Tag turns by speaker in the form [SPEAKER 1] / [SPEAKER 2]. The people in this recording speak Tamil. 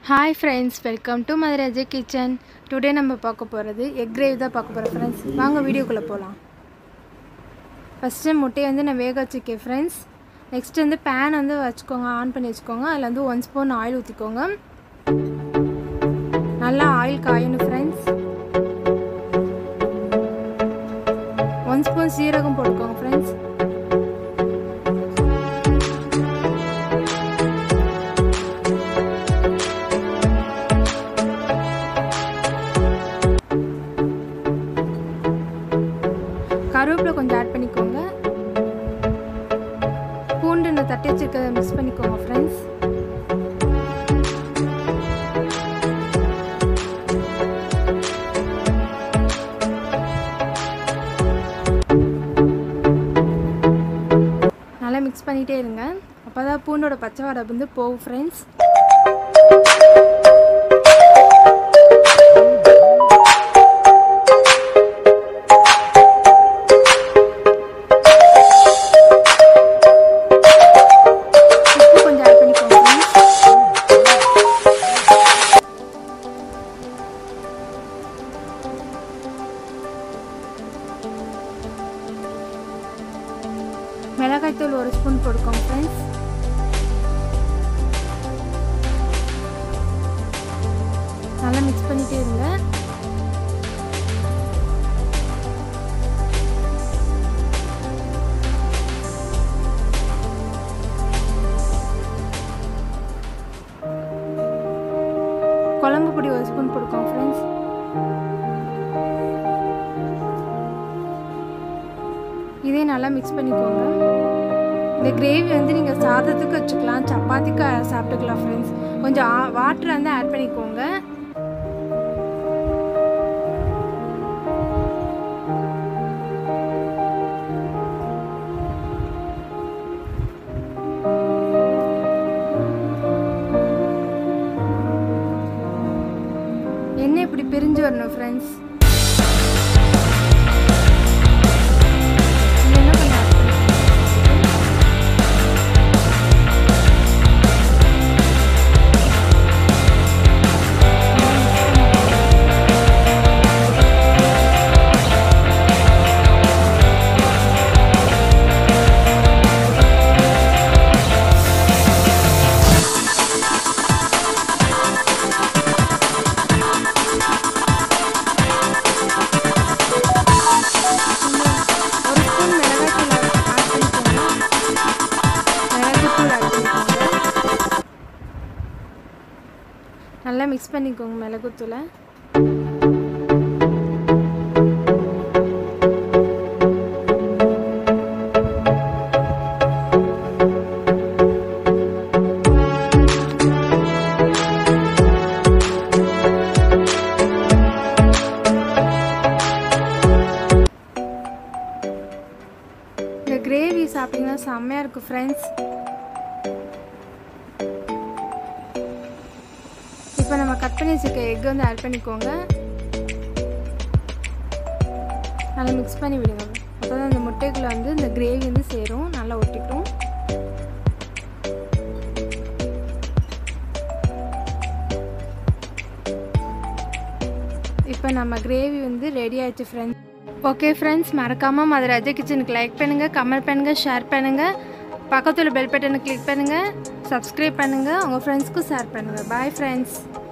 [SPEAKER 1] Hi friends welcome to Madurai Ajay kitchen today நம்ம பார்க்க போகிறது எக் கிரேவி தான் பார்க்க போகிறோம் ஃப்ரெண்ட்ஸ் வாங்க வீடியோக்குள்ளே போகலாம் ஃபஸ்ட்டு முட்டையை வந்து நான் வேக வச்சுருக்கேன் ஃப்ரெண்ட்ஸ் நெக்ஸ்ட் வந்து பேன் வந்து வச்சுக்கோங்க ஆன் பண்ணி வச்சுக்கோங்க அதில் வந்து ஒன் ஸ்பூன் ஆயில் ஊற்றிக்கோங்க நல்லா ஆயில் காயணும் ஃப்ரெண்ட்ஸ் ஒன் ஸ்பூன் சீரகம் போட்டுக்கோங்க ஃப்ரெண்ட்ஸ் கருவேப்பிலை கொஞ்சம் ஆட் பண்ணிக்கோங்க பூண்டு இந்த தட்டி வச்சிருக்கிறத மிக்ஸ் பண்ணிக்கோங்க ஃப்ரெண்ட்ஸ் நல்லா மிக்ஸ் பண்ணிகிட்டே இருங்க அப்போ தான் பூண்டோட பச்சை வாடை வந்து போகும் ஃப்ரெண்ட்ஸ் உப்பு கொஞ்சம் ஆட் பண்ணிக்கோங்க ஃப்ரெண்ட்ஸ் மிளகாய்த்தூள் ஒரு ஸ்பூன் போட்டுக்கோங்க ஃப்ரெண்ட்ஸ் நல்லா மிக்ஸ் பண்ணிட்டே இருங்க குழம்பு பொடி ஒரு ஸ்பூன் போட்டுக்கோங்க ஃப்ரெண்ட்ஸ் இதையும் நல்லா மிக்ஸ் பண்ணிக்கோங்க இந்த கிரேவி வந்து நீங்கள் சாதத்துக்கு வச்சுக்கலாம் சப்பாத்திக்கு சாப்பிட்டுக்கலாம் ஃப்ரெண்ட்ஸ் கொஞ்சம் வாட்டர் வந்து ஆட் பண்ணிக்கோங்க எண்ணெய் இப்படி பிரிஞ்சு வரணும் ஃப்ரெண்ட்ஸ் என்ன கொஞ்சம் add பண்ணிக்கோங்க. ஒரு ஸ்பூன் மிளகாய்த்தூள் ஆட் பண்ணிக்கோங்க மிளகுத்தூள் ஆட் பண்ணிக்கோங்க நல்லா மிக்ஸ் பண்ணிக்கோங்க மிளகுத்தூளை இந்த கிரேவி சாப்பிட்டீங்கன்னா செம்மையாக இருக்கும் ஃப்ரெண்ட்ஸ் இப்போ நம்ம கட் பண்ணி வச்சுருக்க எக் வந்து ஆட் பண்ணிக்கோங்க நல்லா மிக்ஸ் பண்ணி விடுங்க அப்போ தான் அந்த முட்டைக்குள்ளே வந்து இந்த கிரேவி வந்து சேரும் நல்லா ஒட்டிக்கும் இப்போ நம்ம கிரேவி வந்து ரெடி ஆயிடுச்சு ஃப்ரெண்ட்ஸ் ஓகே ஃப்ரெண்ட்ஸ் மறக்காமல் மதுரை அஜய் கிச்சனுக்கு லைக் பண்ணுங்கள் கமெண்ட் பண்ணுங்கள் ஷேர் பண்ணுங்கள் பக்கத்தில் பெல் பட்டனை கிளிக் பண்ணுங்கள் சப்ஸ்கிரைப் பண்ணுங்கள் உங்கள் ஃப்ரெண்ட்ஸ்க்கும் ஷேர் பண்ணுங்கள் பாய் ஃப்ரெண்ட்ஸ்